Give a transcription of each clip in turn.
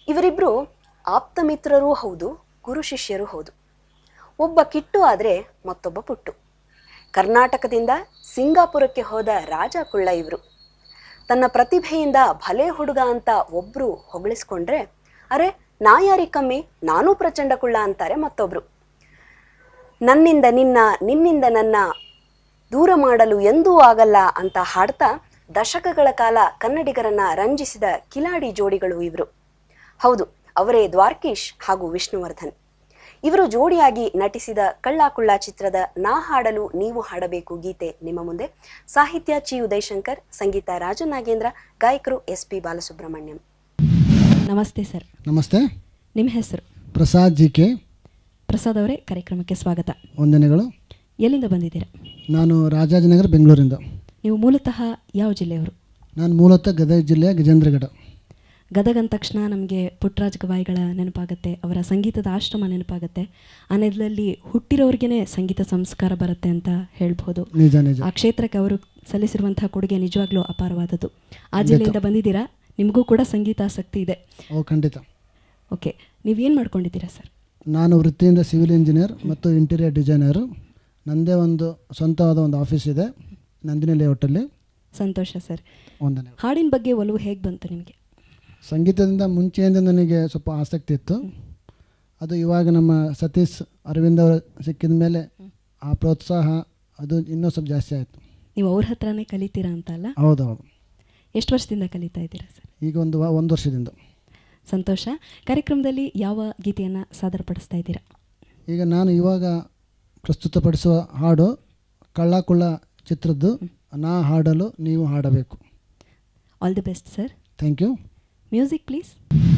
ಇವರಿಬ್ರು ಆಪ್ತ ಮಿತ್ರರೂ ಹೌದು ಗುರು ಶಿಷ್ಯರೂ ಹೌದು ಒಬ್ಬ ಕಿಟ್ಟು ಆದರೆ ಮತ್ತೊಬ್ಬ ಪುಟ್ಟು ಕರ್ನಾಟಕದಿಂದ ಸಿಂಗಾಪುರಕ್ಕೆ ಹೋದ ರಾಜ ಕುಳ್ಳ ಇವರು ತನ್ನ ಪ್ರತಿಭೆಯಿಂದ ಭಲೆ ಹುಡುಗ ಅಂತ ಒಬ್ರು ಹೊಗಳಿಸ್ಕೊಂಡ್ರೆ ಅರೆ ನಾ ಯಾರಿಗ್ ಕಮ್ಮಿ ನಾನೂ ಪ್ರಚಂಡ ಕುಳ್ಳ ಅಂತಾರೆ ಮತ್ತೊಬ್ರು ನನ್ನಿಂದ ನಿನ್ನ ನಿನ್ನಿಂದ ನನ್ನ ದೂರ ಮಾಡಲು ಎಂದೂ ಆಗಲ್ಲ ಅಂತ ಹಾಡ್ತಾ ದಶಕಗಳ ಕಾಲ ಕನ್ನಡಿಗರನ್ನ ರಂಜಿಸಿದ ಕಿಲಾಡಿ ಜೋಡಿಗಳು ಇವರು ಹೌದು ಅವರೇ ದ್ವಾರ್ಕೀಶ್ ಹಾಗೂ ವಿಷ್ಣುವರ್ಧನ್ ಇವರು ಜೋಡಿಯಾಗಿ ನಟಿಸಿದ ಕಳ್ಳ ಕುಳ್ಳ ಚಿತ್ರದ ನಾ ಹಾಡಲು ನೀವು ಹಾಡಬೇಕು ಗೀತೆ ನಿಮ್ಮ ಮುಂದೆ ಸಾಹಿತ್ಯ ಚಿ ಉದಯಶಂಕರ್ ಸಂಗೀತ ರಾಜನಾಗೇಂದ್ರ ಗಾಯಕರು ಎಸ್ ಪಿ ಬಾಲಸುಬ್ರಹ್ಮಣ್ಯಂ ನಮಸ್ತೆ ಸರ್ ನಮಸ್ತೆ ನಿಮ್ಮ ಹೆಸರು ಪ್ರಸಾದ್ ಜಿ ಕೆ ಪ್ರಸಾದ್ ಅವರೇ ಕಾರ್ಯಕ್ರಮಕ್ಕೆ ಸ್ವಾಗತ ವಂದನೆಗಳು ಎಲ್ಲಿಂದ ಬಂದಿದ್ದೀರಾ ನಾನು ರಾಜಾಜಿನಗರ ಬೆಂಗಳೂರಿಂದ ನೀವು ಮೂಲತಃ ಯಾವ ಜಿಲ್ಲೆಯವರು ನಾನು ಮೂಲತಃ ಗದಗ ಜಿಲ್ಲೆಯ ಗಜೇಂದ್ರಗಡ ಗದಗ ಅಂದ ತಕ್ಷಣ ನಮಗೆ ಪುಟ್ಟರಾಜ ಗವಾಯಿಗಳ ನೆನಪಾಗುತ್ತೆ ಅವರ ಸಂಗೀತದ ಆಶ್ರಮ ನೆನಪಾಗುತ್ತೆ ಆ ನೆಲದಲ್ಲಿ ಹುಟ್ಟಿರೋರಿಗೇ ಸಂಗೀತ ಸಂಸ್ಕಾರ ಬರುತ್ತೆ ಅಂತ ಹೇಳ್ಬೋದು ನಿಜ ನಿಜ ಆ ಕ್ಷೇತ್ರಕ್ಕೆ ಅವರು ಸಲ್ಲಿಸಿರುವಂತಹ ಕೊಡುಗೆ ನಿಜವಾಗ್ಲೂ ಅಪಾರವಾದದ್ದು ಆ ಜಿಲ್ಲೆಯಿಂದ ಬಂದಿದ್ದೀರಾ ನಿಮಗೂ ಕೂಡ ಸಂಗೀತ ಆಸಕ್ತಿ ಇದೆ ಓ ಖಂಡಿತ ಓಕೆ ನೀವೇನು ಮಾಡ್ಕೊಂಡಿದ್ದೀರಾ ಸರ್ ನಾನು ವೃತ್ತಿಯಿಂದ ಸಿವಿಲ್ ಇಂಜಿನಿಯರ್ ಮತ್ತು ಇಂಟೀರಿಯರ್ ಡಿಸೈನರ್ ನನ್ನದೇ ಒಂದು ಸ್ವಂತವಾದ ಒಂದು ಆಫೀಸ್ ಇದೆ ನಂದಿನಿ ಲೇಔಟಲ್ಲಿ ಸಂತೋಷ ಸರ್ ವಂದನೆಗಳು ಹಾಡಿನ ಬಗ್ಗೆ ಒಲವು ಹೇಗೆ ಬಂತು ನಿಮಗೆ ಸಂಗೀತದಿಂದ ಮುಂಚೆಯಿಂದ ನನಗೆ ಸ್ವಲ್ಪ ಆಸಕ್ತಿ ಇತ್ತು ಅದು ಇವಾಗ ನಮ್ಮ ಸತೀಶ್ ಅರವಿಂದ್ ಅವರು ಸಿಕ್ಕಿದ ಮೇಲೆ ಆ ಪ್ರೋತ್ಸಾಹ ಅದು ಇನ್ನೂ ಸ್ವಲ್ಪ ಜಾಸ್ತಿ ಆಯಿತು ನೀವು ಅವ್ರ ಹತ್ರನೇ ಕಲಿತೀರಾ ಅಂತ ಅಲ್ಲ ಹೌದು ಹೌದು ಎಷ್ಟು ವರ್ಷದಿಂದ ಕಲಿತಾ ಇದ್ದೀರಾ ಸರ್ ಈಗ ಒಂದು ವ- ಒಂದು ವರ್ಷದಿಂದ ಸಂತೋಷ ಕಾರ್ಯಕ್ರಮದಲ್ಲಿ ಯಾವ ಗೀತೆಯನ್ನು ಸಾದರಪಡಿಸ್ತಾ ಇದ್ದೀರಾ ಈಗ ನಾನು ಇವಾಗ ಪ್ರಸ್ತುತಪಡಿಸುವ ಹಾಡು ಕಳ್ಳ ಕುಳ್ಳ ಚಿತ್ರದ್ದು ನಾ ಹಾಡಲು ನೀವು ಹಾಡಬೇಕು all the best sir thank you music please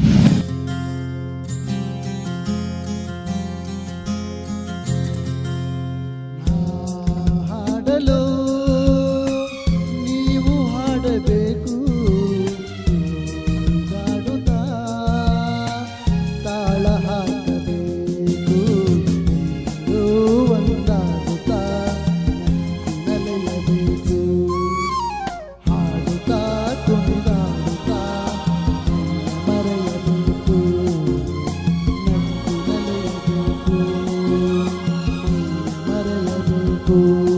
ಹಾಡಲು ನೀವು ಹಾಡಬೇಕು ಹಾಡುತ್ತಾ ತಾಳ ಹಾಕಬೇಕು ಎಲ್ಲರೂ ಒಂದಾಗುತ್ತಾ ನಲಿಯಬೇಕು ಹಾಡುತ್ತಾ ಕುಣಿದಾಡುತ್ತಾ ಮರೆಯಬೇಕು ನಕ್ಕು ನಲಿಯಬೇಕು ಮರೆಯಬೇಕು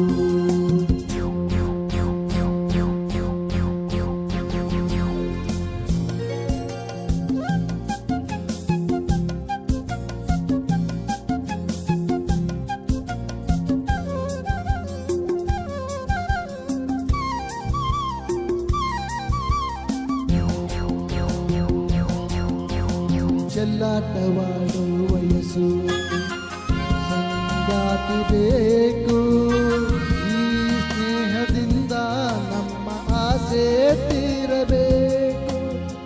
ಚೆಲ್ಲಾಟವಾಡೋ ವಯಸ್ಸು ಸಂಗಾತಿ ಬೇಕು ಈ ಸ್ನೇಹದಿಂದ ನಮ್ಮ ಆಸೆ ತೀರಬೇಕು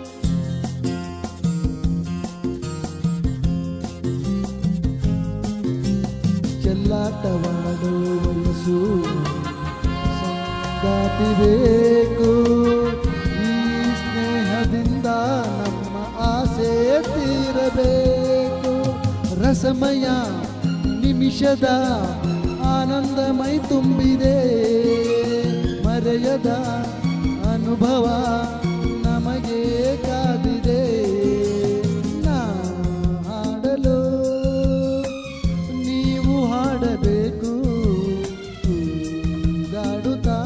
ಚೆಲ್ಲಾಟವಾಡೋ ವಯಸ್ಸು ಸಂಗಾತಿ ಬೇಕು ಈ ಸ್ನೇಹದಿಂದ ನಮ್ಮ ಆಸೆ ತೀರಬೇಕು ರಸಮಯ ನಿಮಿಷದ ಆನಂದಮೈ ತುಂಬಿದೆ ಮರೆಯದ ಅನುಭವ ನಮಗೆ ಕಾದಿದೆ ನಾ ಹಾಡಲು ನೀವು ಹಾಡಬೇಕು ಗಾಡುತ್ತಾ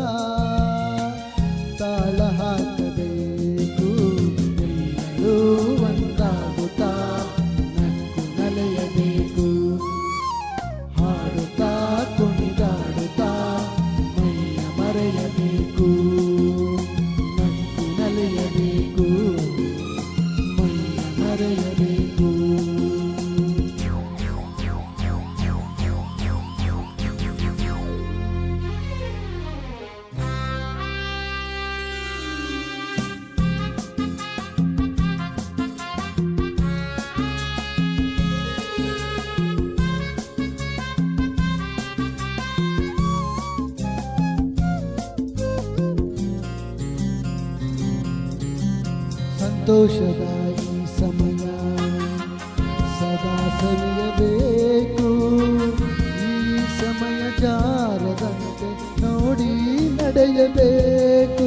ತಾಳ ಹಾಕಬೇಕು ಎಲ್ಲರೂ ಒಂದಾಗುತ್ತಾ ನಕ್ಕು ನಲೆಯಬೇಕು ಹಾಡುತ್ತಾ ಕುಣಿದಾಡುತ್ತಾ ಮೈಯ ಮರೆಯಬೇಕು ನಕ್ಕು ನಲೆಯಬೇಕು ಮೈಯ ಮರೆಯಬೇಕು ಸಂತೋಷದ ಈ ಸಮಯ ಸದಾ ಸವಿಯಬೇಕು ಈ ಸಮಯ ಜಾರದಂತೆ ನೋಡಿ ನಡೆಯಬೇಕು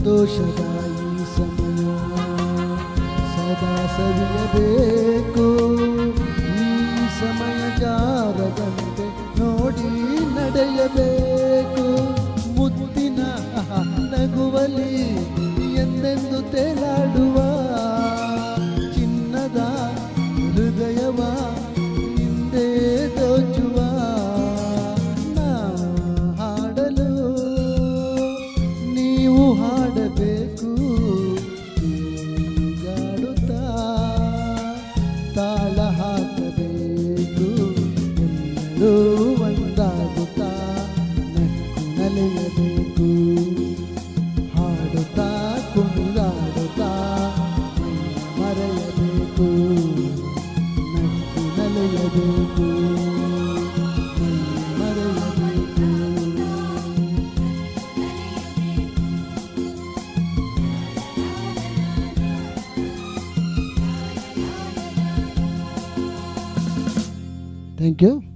ಸಂತೋಷದ ಈ ಸಮಯ ಸದಾ ಸವಿಯಬೇಕು ಈ ಸಮಯ ಜಾರದಂತೆ ನೋಡಿ ನಡೆಯಬೇಕು ಮುತ್ತಿನ ನಗುವಲಿ ಎಂದೆಂದು ತೇಲಾಡುವ ಚಿನ್ನದ ಹೃದಯವ ಹಿಂದೆ ದೋಚುವ ನಾ ಹಾಡಲು ನೀವು ಹಾಡಬೇಕು ತೂಗಾಡುತ್ತಾ ತಾಳ ಹಾಕಬೇಕು ಎಲ್ಲರೂ ಒಂದಾಗುತ್ತಾ ನಕ್ಕು ನಲಿಯಬೇಕು ಹಾಡುತ್ತಾ ಕುಣಿದಾಡುತ್ತಾ ಮೈಯ ಮರೆಯಬೇಕು ನಕ್ಕು ನಲಿಯಬೇಕು ಮೈಯ ಮರೆಯಬೇಕು ಥ್ಯಾಂಕ್ ಯು